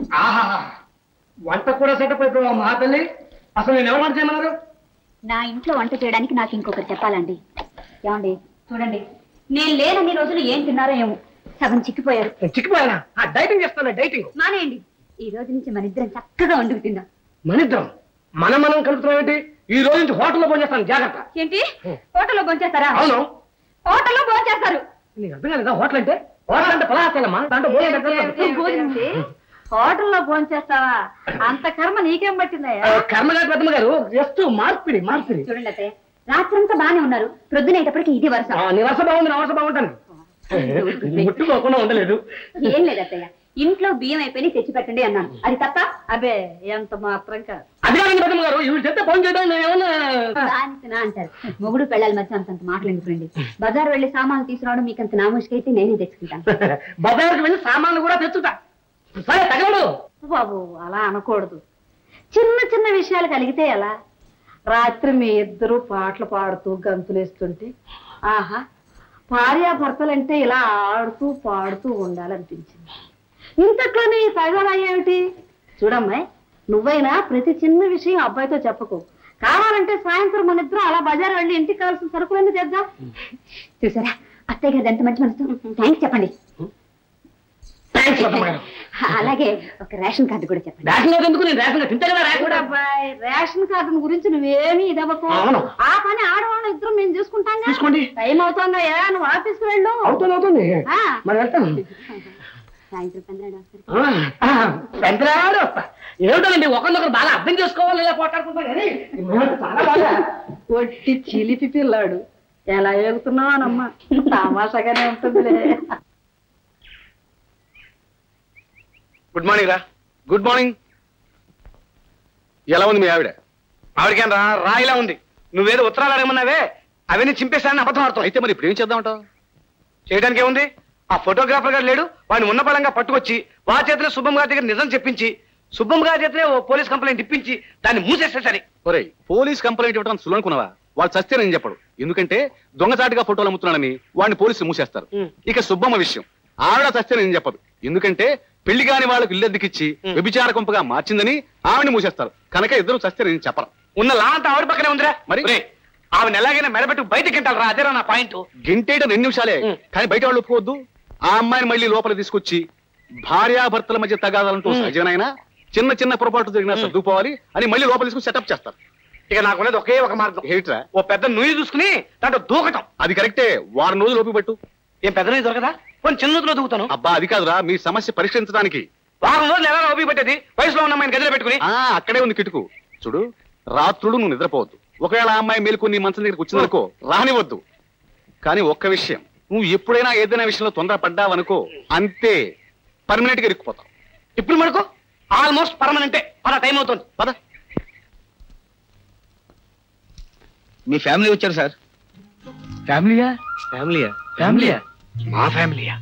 ఆహా వంట కూడా సెటప్ అయిపోయావు మా తల్లి అసలు నేను ఎవరు వంట చేయమన్నారు నా ఇంట్లో వంట చేయడానికి నాకు ఇంకొకరు చెప్పాలండి ఏమండి చూడండి నేను లేనన్ని రోజులు ఏం తిన్నారో ఏమో సగం చిక్కిపోయారు నేను చిక్కిపోయానా ఆ డైటింగ్ చేస్తాను డైటింగ్ మానేయండి ఈ రోజు నుంచి మన ఇద్దరం చక్కగా వండుకు తిందాం మనిద్దరం మనం మనం కలుపుతున్నాం ఏంటి ఈ రోజు నుంచి హోటల్లో పోయి చేస్తాను జాగ్రత్త ఏంటి హోటల్లో భోంచేస్తారా అవును హోటల్లో భోంచేస్తారు నీకు అర్థం కాలేదా హోటల్ అంటే హోటల్ అంటే పలాసలమ్మా దాంట్లో భోజనం పెట్టాలి. హోటల్లో భోంచేస్తావా అంత కర్మ నీకేం పట్టిందయ్యా ఆ, కర్మగారి పెద్దమ్మ గారు జస్ట్ మార్పిడి మార్పిడి చూడండి అత్తయ్య రాత్రంతా బానే ఉన్నారు ప్రొద్దునయ్యేటప్పటికి ఇది వరుస ఆ, నీ వర్ష బాగుంది నా వర్ష బాగుంటాను ముట్టుకోకుండా ఉండలేదు ఏం లేదు అత్తయ్య ఇంట్లో బియ్యం అయిపోయి తెచ్చి పెట్టండి అన్నాను అది తప్ప అబే ఎంత మాత్రం కాదు అది కాదండి పెద్దమ్మ గారు ఇవి చెప్తే ఫోన్ చేయడం నేను ఏమన్నా దానికినా అంటారు మొగుడు పెళ్ళాలి మధ్య అంతంత మాటలు ఎందుకండి బజార్ వెళ్ళి సామాన్లు తీసుకురావడం మీకు అంత నాముష్కైతే నేనే తెచ్చుకుంటాను బజార్కి వెళ్ళి సామాన్లు కూడా తెచ్చుతా సరే తగలడు బాబు అలా అనకూడదు చిన్న చిన్న విషయాలు కలిగితే ఎలా రాత్రి మీ ఇద్దరు పాటలు పాడుతూ గంతులేస్తుంటే ఆహా భార్యాభర్తలంటే ఇలా ఆడుతూ పాడుతూ ఉండాలనిపించింది ఇంతట్లోనే ఈ తగలయ్యేమిటి చూడమ్మాయి నువ్వైనా ప్రతి చిన్న విషయం అబ్బాయితో చెప్పకు కావాలంటే సాయంత్రం మన ఇద్దరం అలా బజార్ వెళ్ళి ఇంటికి కావాల్సిన సరుకులన్నీ తెద్దాం చూసారా అత్తయ్య గారు ఎంత మంచి మనసు థ్యాంక్స్ చెప్పండి థ్యాంక్స్ పెద్దమ్మ గారు అలాగే ఒక రేషన్ కార్డు కూడా చెప్పండి రేషన్ కార్డు ఎందుకు నేను రేషన్ కార్డు తింటే కదా రేషన్ కార్డు అబ్బాయి రేషన్ కార్డు గురించి నువ్వేమీ ఇదవ్వకు అవును. ఆ పని ఆడవాళ్ళ ఇద్దరం మేము చూసుకుంటాం చూసుకోండి. టైం అవుతుందయ్యా నువ్వు ఆఫీస్కి వెళ్ళు అవుతుంది అవుతుంది ఆ. మరి వెళ్తాను సాయంత్రం పంద్రాడు వస్తారు పెద్దరాడు వస్తా ఏమిటండి ఒకరినొకరు బాగా అర్థం చేసుకోవాలి ఇలా పోటాడుకుంటాం కానీ మేమంతా చాలా బాగా ఒట్టి చిలిపి పిల్లాడు ఎలా ఎగుతున్నావానమ్మా తమాషాగానే ఉంటుందిలే గుడ్ మార్నింగ్ రా గుడ్ మార్నింగ్ ఎలా ఉంది మీ ఆవిడ ఆవిడకేం రా రాయిలా ఉంది నువ్వేదో ఉత్తరాలు అడగమన్నావే అవన్నీ చింపేశానని అబద్ధం ఆడుతావు అయితే మరి ఇప్పుడు ఏం చేద్దామంటావు చేయడానికి ఏముంది ఆ ఫోటోగ్రాఫర్ గారు లేడు వాడిని ఉన్న బలంగా పట్టుకొచ్చి వా చేతిలో సుబ్బమ్మ గారి దగ్గర నిజం చెప్పించి సుబ్బమ్మ గారి చేతిలో ఓ పోలీస్ కంప్లైంట్ ఇప్పించి దాన్ని మూసేస్తే సరే ఒరేయ్ పోలీస్ కంప్లైంట్ ఇవ్వడం సులనుకున్నావా వాడు చస్తే నేను చెప్పడు ఎందుకంటే దొంగచాటుగా ఫోటోలు అమ్ముతున్నాడని వాడిని పోలీసులు మూసేస్తారు ఇక సుబ్బమ్మ విషయం ఆవిడ చస్తే నేను చెప్పదు ఎందుకంటే పెళ్లి కాని వాళ్ళకు ఇల్లు అద్దెకిచ్చి వ్యభిచార కొంపగా మార్చిందని ఆవిడని మూసేస్తారు కనుక ఇద్దరు చస్తే నేను చెప్పరు ఉన్న లా అంతా ఆవిడ పక్కనే ఉందిరా మరి? ఒరేయ్, ఆవిడ ఎలాగైనా మెడబెట్టు బయటకి రా అదేరా నా పాయింట్ గింటేయడం రెండు నిమిషాలే ఉం. కానీ బయట వాళ్ళు ఒప్పుకోవద్దు ఆ అమ్మాయిని మళ్ళీ లోపల తీసుకొచ్చి భార్యాభర్తల మధ్య తగాదాలంటూ సహజనైనా చిన్న చిన్న పొరపాటు జరిగినా సర్దుకోవాలి అని మళ్ళీ లోపల తీసుకుని సెటప్ చేస్తారు ఇక నాకున్నది ఒకే ఒక మార్గం ఏమిట్రా ఓ పెద్ద నుయ్యి చూసుకుని దాంట్లో దూకటం అది కరెక్టే వారం రోజులు ఓపిక పెట్టు ఏం పెద్ద నుయ్యి దొరకదా కొంచెం చిన్న నూతిలో దూకుతాను అబ్బా అది కాదురా మీ సమస్య పరిష్కరించడానికి వారం రోజులు ఎలా ఓపిక పెట్టేది వయసులో ఉన్న అమ్మాయిని గదిలో పెట్టుకుని ఆ అక్కడే ఉంది కిటుకు చూడు రాత్రులు నువ్వు నిద్రపోవద్దు ఒకవేళ ఆ అమ్మాయి మేలుకొని నీ మంచం దగ్గరికి వచ్చిందనుకో రానివద్దు కానీ ఒక్క విషయం నువ్వు ఎప్పుడైనా ఏదైనా విషయంలో తొందర పడ్డావనుకో అంతే పర్మనెంట్ గా ఇరుక్కుపోతావు ఇప్పుడు మనకు ఆల్మోస్ట్ పర్మనెంటే అలా టైం అవుతుంది పద మీ ఫ్యామిలీ వచ్చారు సార్ ఫ్యామిలీయా ఫ్యామిలీయా ఫ్యామిలీయా మా ఫ్యామిలీయా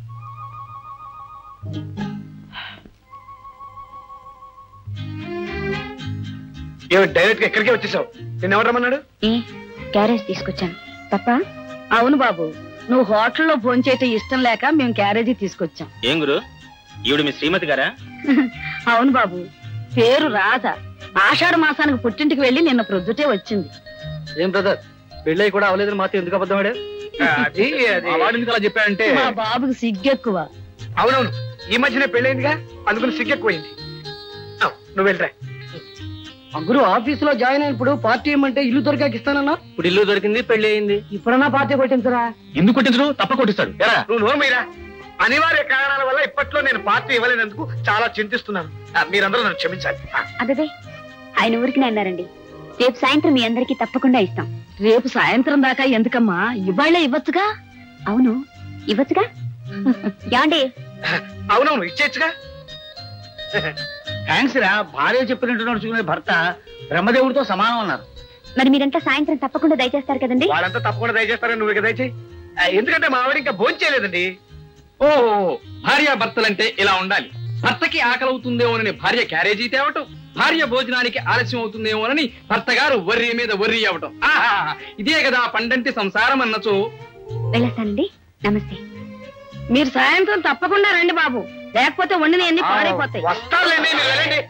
ఏమి డైరెక్ట్ గా ఎక్కడికే వచ్చేసావు నేను ఎవరు రమ్మన్నాడు ఏ క్యారేజ్ తీసుకొచ్చాను తప్ప అవును బాబు నువ్వు హోటల్లో భోంచేయటం ఇష్టం లేక మేము క్యారేజీ తీసుకొచ్చాం ఏం గురు ఈవిడ మీ శ్రీమతి గారా అవును బాబు పేరు రాధ ఆషాఢ మాసానికి పుట్టింటికి వెళ్ళి నిన్న ప్రొద్దుటే వచ్చింది ఏం బ్రదర్ పెళ్ళై కూడా అవలేదని మాత్రం ఎందుకు అబద్ధం ఆడావు? అది అది ఆ వాడు ఎందుకు అలా చెప్పాడంటే మా బాబుకి సిగ్గెక్కువ అవునవును ఈ మధ్యనే పెళ్ళైందిగా అందుకని సిగ్గెక్కువైంది అవ్, నువ్వు వెళ్ళరా గురు ఆఫీస్ లో జాయిన్ అయినప్పుడు పార్టీ ఇమ్మంటే ఇల్లు దొరికాక ఇస్తానన్నా ఇప్పుడు ఇల్లు దొరికింది పెళ్లి అయింది ఇప్పుడన్నా పార్టీ కొట్టించరా ఎందుకు కొట్టించడు తప్ప కొట్టిస్తాడు ఎరా నువ్వు నోరు మీరా అనివార్య కారణాల వల్ల ఇప్పట్లో నేను పార్టీ ఇవ్వలేనందుకు చాలా చింతిస్తున్నాను ఆ, మీరందరూ నన్ను క్షమించాలి ఆ, అదే ఆయన ఊరికి అన్నారండి రేపు సాయంత్రం మీ అందరికీ తప్పకుండా ఇస్తాం రేపు సాయంత్రం దాకా ఎందుకమ్మా ఇవాళ్ళే ఇవ్వచ్చుగా అవును ఇవ్వచ్చుగా యాండి అవునవును ఇచ్చేచ్చుగా థ్యాంక్స్ రా భార్య చెప్పినట్టు నడుచుకునే భర్త బ్రహ్మదేవుడితో సమానం అన్నారు మరి మీరంతా సాయంత్రం తప్పకుండా దయచేస్తారు కదండి వాళ్ళంతా తప్పకుండా దయచేస్తారని నువ్వు ఇక దయచేయి ఆ, ఎందుకంటే మా ఆవిడ ఇంకా భోజనం చేయలేదండి ఓ భార్యాభర్తలంటే ఇలా ఉండాలి భర్తకి ఆకలవుతుందేమోనని భార్య క్యారేజీ తేవటం భార్య భోజనానికి ఆలస్యం అవుతుందేమోనని భర్త గారు వర్రి మీద వర్రి అవ్వటం ఆహా ఇదే కదా పండంటి సంసారం అన్నచో వెళ్ళొస్తానండి నమస్తే మీరు సాయంత్రం తప్పకుండా రండి బాబు లేకపోతే వండిన అన్ని పాడైపోతాయి వస్తారులేండి మీరు వెళ్ళండి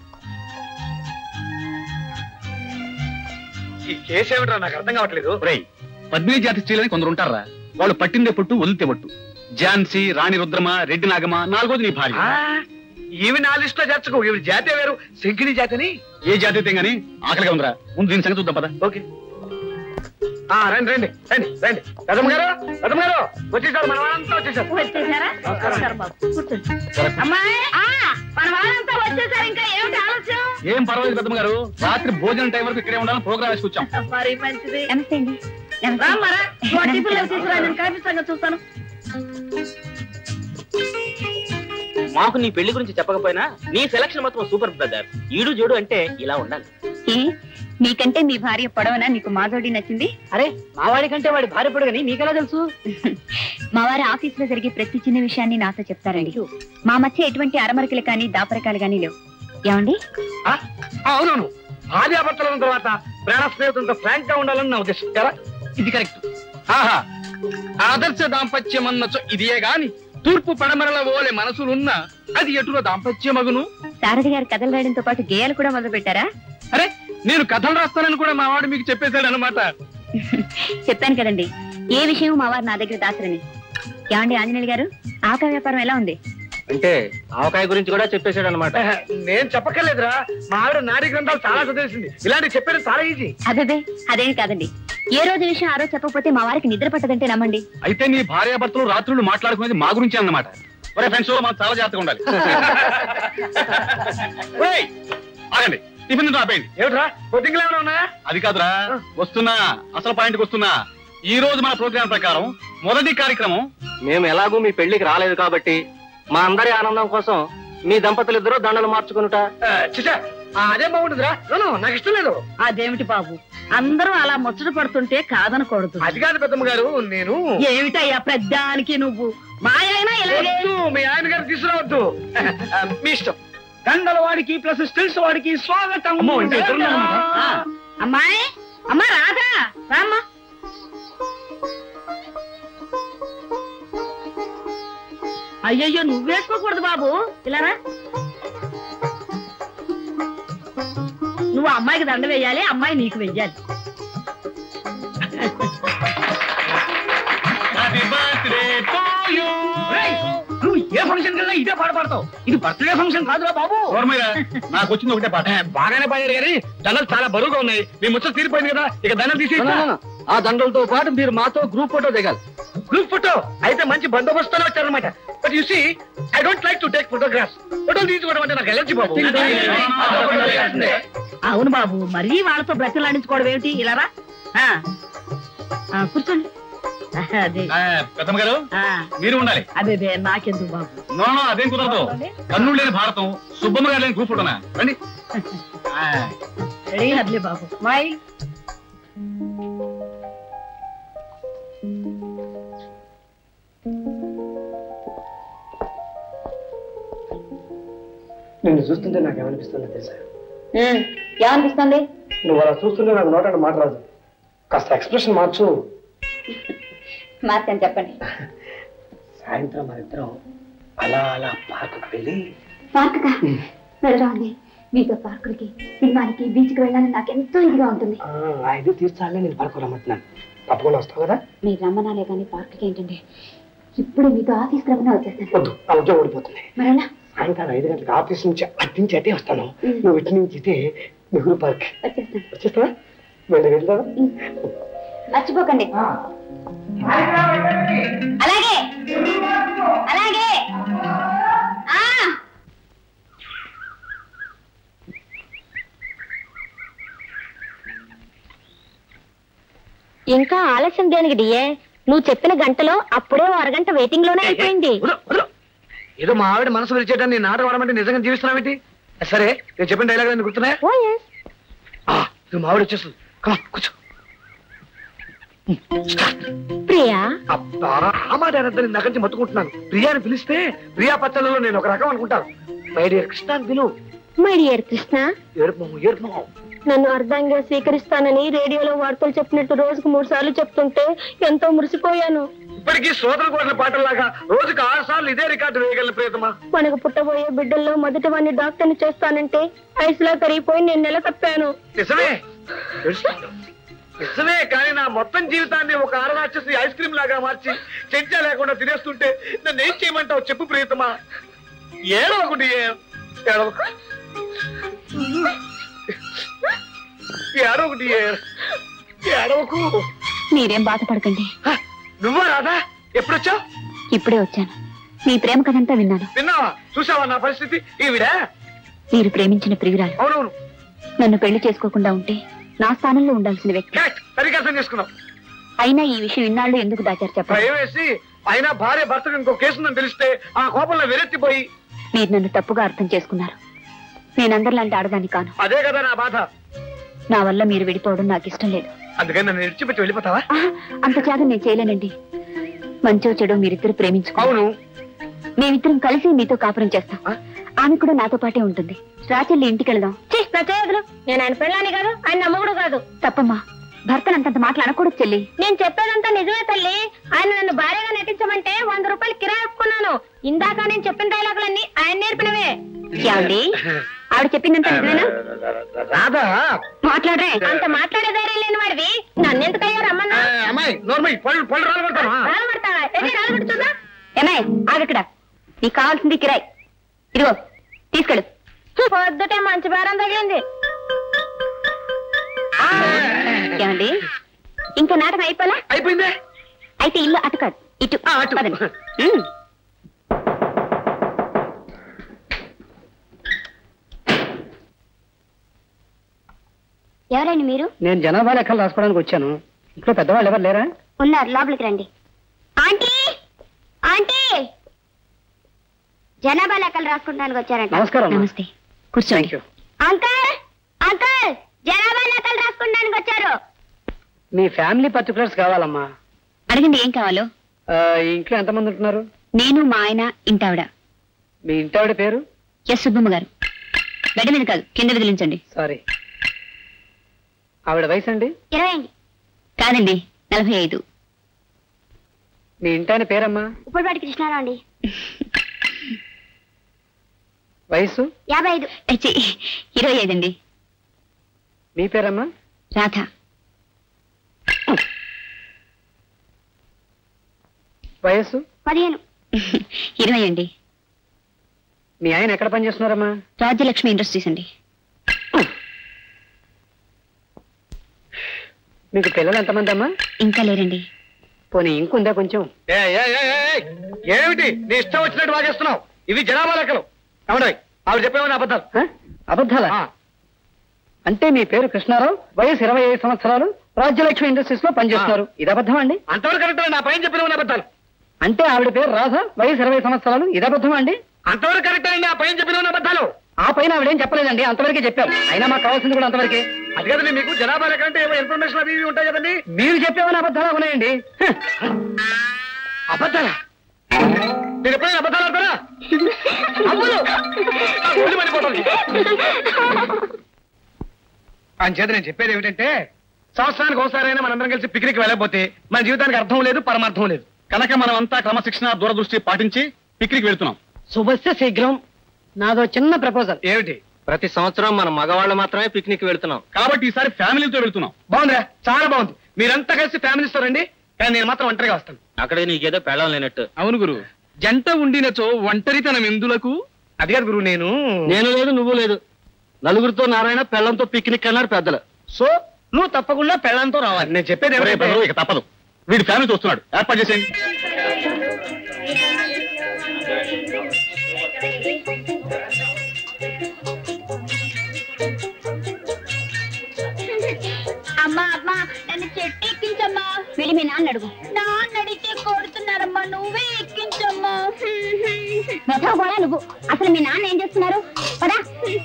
ఈ కేసు ఏమిటో నాకు అర్థం కావట్లేదు రేయ్ పద్మిని జాతి స్త్రీలని కొందరు ఉంటారా వాళ్ళు పట్టిందే పట్టు వదిలితే పట్టు ఝాన్సీ రాణి రుద్రమ రెడ్డి నాగమ్మ నాలుగోది నీ భార్య ఆ, ఈవి నా లిస్ట్ లో చేర్చుకో ఈవి జాతే వేరు శంకిని జాతని ఏ జాతి అయితే గానీ ఆకలిగా ఉందిరా ముందు దీని సంగతి చూద్దాం పద ఓకే ఆ, రండి రండి రండి రండి పెదమ్మ గారు పెదమ్మ గారు వచ్చేసారు మన వాళ్ళంతా వచ్చేసారు వచ్చేసారా నమస్కారం బాబు కూర్చోండి అమ్మాయి మన వాళ్ళంతా వచ్చేసారు ఇంకా ఏమిటి ఆలస్యం ఏం పర్వాలేదు పెద్దమ్మ గారు రాత్రి భోజనం టైం వరకు ఇక్కడే ఉండాలని ప్రోగ్రామ్ వేసుకొచ్చాం మరి మంచిది నమస్తే అండి రామ్మరా నువ్వు టిఫిన్ లో తీసుకురా నేను కాఫీ సంగతి చూస్తాను మాకు నీ పెళ్లి గురించి చెప్పకపోయినా నీ సెలక్షన్ మాత్రం సూపర్ బ్రదర్ ఈడు జోడు అంటే ఇలా ఉండాలి ఏ మీకంటే మీ భార్య పొడవనా మీకు మా జోడి నచ్చింది అరే మా వాడి కంటే వాడి భార్య పొడుగని మీకెలా తెలుసు మా వారి ఆఫీస్ లో జరిగే ప్రతి చిన్న విషయాన్ని నాతో చెప్తారండి మా మధ్య ఎటువంటి అరమరికలు కానీ దాపరకాలు కానీ లేవు ఏమండి ఆ, అవునవును భార్యాభర్తల తర్వాత ప్రాణ స్నేహితులతో ఫ్రాంక్ గా ఉండాలని నా ఉద్దేశం కదా ఇది కరెక్ట్ ఆహా ఆదర్శ దాంపత్యం అన్నచో ఇదియే గాని తూర్పు పడమరల ఓలే మనసులున్న అది ఎటుల దాంపత్యమగును శారద గారి కథలు రాయడంతో పాటు గేయాలు కూడా మొదలు పెట్టారా అరే నేను కథలు రాస్తానని కూడా మా వాడు మీకు చెప్పేశాడు అనమాట చెప్పాను కదండి ఏ విషయం మా వారు నా దగ్గర దాసరని ఏమండి ఆంజనేయులు గారు ఆక వ్యాపారం ఎలా ఉంది అంటే ఆవకాయ గురించి కూడా చెప్పేశాడు అనమాట నేను చెప్పక్కర్లేదురా మా ఆవిడ నాడీ గ్రంథాలు చాలా చదివేసింది ఇలాంటి చెప్పేది చాలా ఈజీ అదే అదేమి కాదండి ఏ రోజు విషయం ఆ రోజు చెప్పకపోతే మా వారికి నిద్ర పట్టదంటే నమ్మండి అయితే నీ భార్యాభర్తలు రాత్రులు మాట్లాడుకునేది మా గురించి అన్నమాట ఒరే ఫ్రెండ్స్ మనం చాలా జాగ్రత్తగా ఉండాలి ఓయ్, ఆగండి టిఫిన్ ఆపేయండి ఏమిట్రా పొద్దుగా ఏమైనా ఉన్నాయా అది కాదురా వస్తున్నా అసలు పాయింట్కి వస్తున్నా ఈ రోజు మన ప్రోగ్రాం ప్రకారం మొదటి కార్యక్రమం మేము ఎలాగూ మీ పెళ్లికి రాలేదు కాబట్టి మా అందరి ఆనందం కోసం మీ దంపతులు ఇద్దరు దండలు మార్చుకునుట ఆ, చిచ్చా ఆ, అదేం బాగుంటుందిరా నో, నో, నాకు ఇష్టం లేదు అదేమిటి బాబు అందరూ అలా ముచ్చట పడుతుంటే కాదనకూడదు అది కాదు పెద్దమ్మ గారు నేను ఏమిటయ్యా పెద్దానికి నువ్వు మా ఆయన ఇలాగే వద్దు, మీ ఆయన గారు తీసుకురావద్దు ఆ, మీ ఇష్టం దండల వాడికి ప్లస్ స్టిల్స్ వాడికి స్వాగతం అమ్మో, ఇంకా ఇద్దరు ఉన్నారన్నమాట. ఆ, అమ్మాయి అమ్మా రాధా రామ్మా అయ్యయ్యో నువ్వు వేసుకోకూడదు బాబు ఇలా రా నువ్వు అమ్మాయికి దండ వేయాలి అమ్మాయి నీకు వెయ్యాలి రేయ్, నువ్వు ఏ ఫంక్షన్ కన్నా ఇదే పాట పాడతావు ఇది బర్త్డే ఫంక్షన్ కాదురా బాబు ఓర్మయ్యరా, నాకు వచ్చింది ఒకటే పాట బాగానే పాడారు కానీ దండలు చాలా బరువుగా ఉన్నాయి మీ ముచ్చట తీరిపోయింది కదా ఇక దండలు తీసి ఆ దండలతో పాటు మీరు మాతో గ్రూప్ ఫోటో దిగాలి గ్రూప్ ఫోటో అయితే మంచి బందోబస్తులో వచ్చారనమాట but you see I don't like to take photographs ఫోటోలు తీసుకోవడం అంటే నాకు ఎలర్జీ బాబు అవును బాబు మరీ వాళ్ళతో బ్రతిలాడించుకోవడం ఏమిటి ఇలా రా ఆ. ఆ, కూర్చోండి అదే ఆ, పెద్దమ్మ గారు ఆ, మీరు ఉండాలి అదే అదే నాకెందుకు బాబు నో నో అదేం కుదరదు కన్నుడు లేని భారతం సుబ్బమ్మ గారు లేని గ్రూప్ ఫోటోనా రండి ఆ, రెడీ అదిలే బాబు మాయ్ నిన్ను చూస్తుంటే నాకు ఏమనిపిస్తుందో తెలుసా ఏమనిపిస్తుంది నువ్వు అలా చూస్తుంటే నాకు నోట మాట రాదు కాస్త ఎక్స్ప్రెషన్ మార్చు మార్చాను చెప్పండి సాయంత్రం మన ఇద్దరం అలా అలా పార్కుకు వెళ్ళి పార్కుగా వెళ్ళండి మీతో పార్కులకి సినిమాలకి బీచ్కి వెళ్ళాలని నాకు ఎంతో ఇదిగా ఉంటుంది ఆ, ఆ ఇది తీర్చాలని నేను పార్కు రమ్మంటున్నాను తప్పకుండా వస్తావు కదా మీరు రమ్మనాలే కానీ పార్కుకి ఏంటంటే ఇప్పుడు మీతో ఆఫీస్కి రమ్మన్నా వచ్చేస్తాను వద్దు ఆ ఉద్యోగం ఓడిపోతుంది మరలా సాయంకాలం ఐదు గంటలకు ఆఫీస్ నుంచి అటు నుంచి అటే వస్తాను నువ్వు ఇటు నుంచి ఇటే నెహ్రూ పార్క్ వచ్చేస్తాను వచ్చేస్తావా వెళ్ళి వెళ్తావా మర్చిపోకండి అలాగే అలాగే ఆ ఇంకా ఆలస్యం దేనికి డియే నువ్వు చెప్పిన గంటలో అప్పుడే ఓ అరగంట వెయిటింగ్ లోనే అయిపోయింది వదలు, వదలు. ఏదో మా ఆవిడ మనసు విరిచేయడానికి నేను నాటకం ఆడమంటే నిజంగా జీవిస్తున్నావేంటి సరే నేను చెప్పిన డైలాగ్ అన్ని గుర్తున్నాయా ఓ ఎస్ ఆ, ఇది మా ఆవిడ వచ్చేస్తుంది కమా కూర్చో ప్రియా అబ్బా ఆ మాట అనద్దని నాకు నుంచి మత్తుకుంటున్నాను ప్రియాని పిలిస్తే ప్రియా పచ్చళ్ళలో నేను ఒక రకం అనుకుంటాను మై డియర్ కృష్ణ అని పిలువు మై డియర్ కృష్ణ ఏడుపు మొహం, ఏడుపు మొహం. నన్ను అర్ధంగా స్వీకరిస్తానని రేడియోలో వార్తలు చెప్పినట్టు రోజుకు మూడు సార్లు చెప్తుంటే ఎంతో మురిసిపోయాను ఇప్పటికీ శ్రోతలు కోరిన పాటల్లాగా రోజుకు ఆరు సార్లు ఇదే రికార్డు వేయగలను ప్రియతమా మనకు పుట్టబోయే బిడ్డల్లో మొదటి వాడిని డాక్టర్ని చేస్తానంటే ఐస్లా కరిగిపోయి నేను నెల తప్పాను నిజమే నిజమే కానీ నా మొత్తం జీవితాన్ని ఒక ఆరరాక్షసి ఐస్ క్రీమ్ లాగా మార్చి చెంచా లేకుండా తినేస్తుంటే నన్ను ఏం చేయమంటావు చెప్పు ప్రియతమా ఏడవకుండి ఏడవకు ఏడవకుండి ఏడవకు మీరేం బాధపడకండి హ, నువ్వా రాదా ఎప్పుడొచ్చావు ఇప్పుడే వచ్చాను మీ ప్రేమ కథంతా విన్నాను విన్నావా చూసావా నా పరిస్థితి ఈవిడ మీరు ప్రేమించిన ప్రియురాలు అవునవును నన్ను పెళ్లి చేసుకోకుండా ఉంటే నా స్థానంలో ఉండాల్సిన వ్యక్తి కరెక్ట్ సరిగ్గా అర్థం చేసుకున్నావు అయినా ఈ విషయం ఇన్నాళ్ళు ఎందుకు దాచారు చెప్పండి భయం వేసి అయినా భార్య భర్తకు ఇంకో కేసు ఉందని తెలిస్తే ఆ కోపంలో వెరెత్తిపోయి మీరు నన్ను తప్పుగా అర్థం చేసుకున్నారు నేనందరిలాంటి ఆడదాన్ని కాను అదే కదా నా బాధ నా వల్ల మీరు విడిపోవడం నాకు ఇష్టం లేదు అందుకని నన్ను విడిచిపెట్టి వెళ్ళిపోతావా ఆహా, అంత త్యాగం నేను చేయలేనండి మంచో చెడో మీరిద్దరు ప్రేమించుకో అవును మేమిద్దరం కలిసి మీతో కాపురం చేస్తాం ఆ? ఆమె కూడా నాతో పాటే ఉంటుంది రాచెల్లి ఇంటికి వెళదాం ప్రత్యేకతలు నేను ఆయన పెళ్ళాని కాదు ఆయన నమ్మకుడు కాదు తప్పమ్మా భర్తను అంతంత మాటలు అనకూడదు చెల్లి నేను చెప్పేదంతా నిజమే తల్లి ఆయన నన్ను భార్యగా నటించమంటే వంద రూపాయలు కిరాయి ఒప్పుకున్నాను ఇందాక నేను చెప్పిన డైలాగులన్నీ ఆయన నేర్పినవే ఏమండి ఆవిడ చెప్పిందంతా నిజమేనా రాధా మాట్లాడరే అంత మాట్లాడే ధైర్యం లేని వాడివి నన్ను ఎందుకు అయ్యా రమ్మన్నా అమ్మాయి నోర్మై పళ్ళు పళ్ళు రాలు పడతావా రాలబడతావా ఎన్ని రాలబడి చూద్దా ఏమే ఆగక్కడ నీకు కావాల్సింది కిరాయి ఇదిగో తీసుకెళ్ళు పొద్దుటే మంచి బేరం తగిలింది ఏమండి ఇంకా నాటకం అయిపోలా అయిపోయిందే అయితే ఇల్లు అటు కాదు ఇటు ఆ, అటు. పదండి. ఉమ్. ఎవరండి మీరు నేను జనాభా లెక్కలు రాసుకోవడానికి వచ్చాను ఇంట్లో పెద్దవాళ్ళు ఎవరు లేరా ఉన్నారు లోపలికి రండి ఆంటీ ఆంటీ జనాభా లెక్కలు రాసుకుంటానికి వచ్చారంట నమస్కారం అమ్మా. నమస్తే కూర్చోండి థ్యాంక్ యూ అంకల్ అంకల్ జనాభా లెక్కలు రాసుకుంటానికి వచ్చారు మీ ఫ్యామిలీ పర్టికులర్స్ కావాలమ్మా అడగండి ఏం కావాలో ఆ, ఈ ఇంట్లో ఎంతమంది ఉంటున్నారు నేను మా ఆయన ఇంటావిడ మీ ఇంటి ఆవిడ పేరు ఎస్ సుబ్బమ్మ గారు గడి మీద కాదు కింద విదిలించండి సారీ ఆవిడ వయసు అండి ఇరవై అండి కాదండి నలభై ఐదు మీ ఇంటి ఆయన పేరమ్మా ఉప్పటిపాటి కృష్ణారావు అండి వయసు యాభై ఐదు ఛీ, ఇరవై ఐదు అండి మీ పేరమ్మా రాధ వయసు పదిహేను ఇరవై అండి మీ ఆయన ఎక్కడ పనిచేస్తున్నారమ్మా రాజ్యలక్ష్మి ఇండస్ట్రీస్ అండి మీకు పిల్లలు ఎంతమంది అమ్మా ఇంకా లేరండి పోనీ ఇంకుందా కొంచెం ఏ, ఏ, ఏ, ఏ, ఏ, ఏమిటి నీ ఇష్టం వచ్చినట్టు వాగేస్తున్నావు ఇవి జనాభా లెక్కలు అవును ఆవిడ చెప్పేమని అబద్ధాలు హ? అబద్ధాలా ఆ, అంటే మీ పేరు కృష్ణారావు వయసు ఇరవై ఐదు సంవత్సరాలు రాజ్యలక్ష్మి ఇండస్ట్రీస్ లో పనిచేస్తున్నారు ఇది అబద్ధం అండి అంతవరకు కరెక్ట్ నా పైన చెప్పినవని అబద్ధాలు అంటే ఆవిడ పేరు రాధ వయసు ఇరవై సంవత్సరాలు ఇది అబద్ధం అండి అంతవరకు కరెక్ట్ నా పైన చెప్పినవని అబద్ధాలు ఆ పైన ఆవిడేం చెప్పలేదండి అంతవరకే చెప్పారు అయినా మాకు కావాల్సింది కూడా అంతవరకే అది కదండి మీకు జనాభా లెక్క అంటే ఏవో ఇన్ఫర్మేషన్ అవి ఇవి ఉంటాయి కదండి మీరు చెప్పేవని అబద్ధాలు ఉన్నాయండి హ. అబద్ధాలా నేను ఎప్పుడైనా అబద్ధాలు ఆడతారా అబ్బులు! ఆ, ఒళ్ళు మండిపోతుంది. అంచేత నేను చెప్పేది ఏమిటంటే సంవత్సరానికి ఒకసారైనా మనందరం కలిసి పిక్నిక్ వెళ్ళకపోతే మన జీవితానికి అర్థం లేదు పరమార్థం లేదు కనుక మనం అంతా క్రమశిక్షణ దూరదృష్టి పాటించి పిక్నిక్ వెళ్తున్నాం శుభస్య శీఘ్రం నాదో చిన్న ప్రపోజల్ ఏమిటి ప్రతి సంవత్సరం మన మగవాళ్ళు మాత్రమే పిక్నిక్ వెళ్తున్నాం కాబట్టి ఈసారి ఫ్యామిలీతో వెళ్తున్నాం బాగుందిరా చాలా బాగుంది మీరంతా కలిసి ఫ్యామిలీస్తో రండి కానీ నేను మాత్రం ఒంటరిగా వస్తాను అక్కడే నీకేదో పెళ్ళం లేనట్టు అవును గురు జంట ఉండినచో ఒంటరితనం ఎందులకు అది కాదు గురువు నేను నేను లేదు నువ్వు లేదు నలుగురితో నారాయణ పెళ్ళంతో పిక్నిక్ అన్నారు పెద్దలు సో నువ్వు తప్పకుండా పెళ్ళంతో రావాలి నేను చెప్పేది ఒరే ఏమిటంటే- బ్రదరు, ఇక తప్పదు వీడి ఫ్యామిలీతో వస్తున్నాడు ఏర్పాటు చేసేయండి అమ్మా అమ్మా నన్ను చెట్టు ఎక్కించమ్మా వెళ్ళి మీ నాన్న అడుగు నాన్న అడిగితే కొడుతున్నారమ్మా నువ్వే ఎక్కించమ్మా వెతవ కూడా నువ్వు అసలు మీ నాన్న ఏం చేస్తున్నారు పదా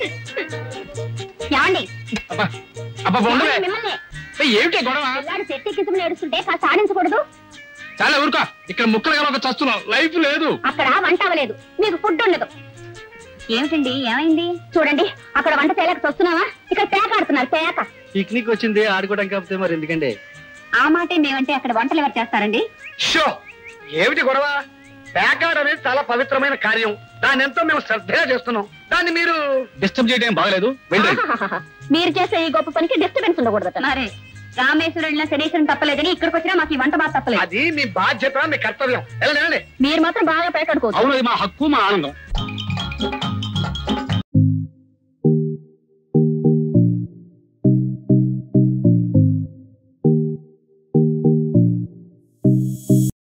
ఏమండి అబ్బా అబ్బా ఉండవే మిమ్మల్ని ఏమిటి గొడవ పిల్లాడు చెట్టు ఎక్కించుకుని ఏడుస్తుంటే కాస్త ఆడించకూడదు చాలా ఊరుకో ఇక్కడ ముక్కలు కలవక చస్తున్నావు లైఫ్ లేదు అక్కడ వంట అవ్వలేదు మీకు ఫుడ్ ఉండదు ఏమిటండి ఏమైంది చూడండి అక్కడ వంట తేలేక వస్తున్నావా ఇక్కడ పేక ఆడుతున్నారు పేక పిక్నిక్ వచ్చింది ఆడుకోవడం కాకపోతే మరి ఎందుకండి ఆ మాటే మేమంటే అక్కడ వంటలు ఎవరు చేస్తారండి షో ఏమిటి గొడవ ప్యాకాడ్ అనేది చాలా పవిత్రమైన కార్యం దాన్ని ఎంతో మేము శ్రద్ధగా చేస్తున్నాం దాన్ని మీరు డిస్టర్బ్ చేయడం బాగలేదు వెళ్ళండి మీరు చేసే ఈ గొప్ప పనికి డిస్టర్బెన్స్ ఉండకూడదు మరే రామేశ్వరుడిన శనీశ్వరం తప్పలేదని ఇక్కడికి వచ్చినా మాకు ఈ వంట బాగా తప్పలేదు అది మీ బాధ్యత మీ కర్తవ్యం వెళ్ళండి వెళ్ళండి మీరు మాత్రం బాగా పేకాడుకోవచ్చు అవును అది మా హక్కు మా ఆనందం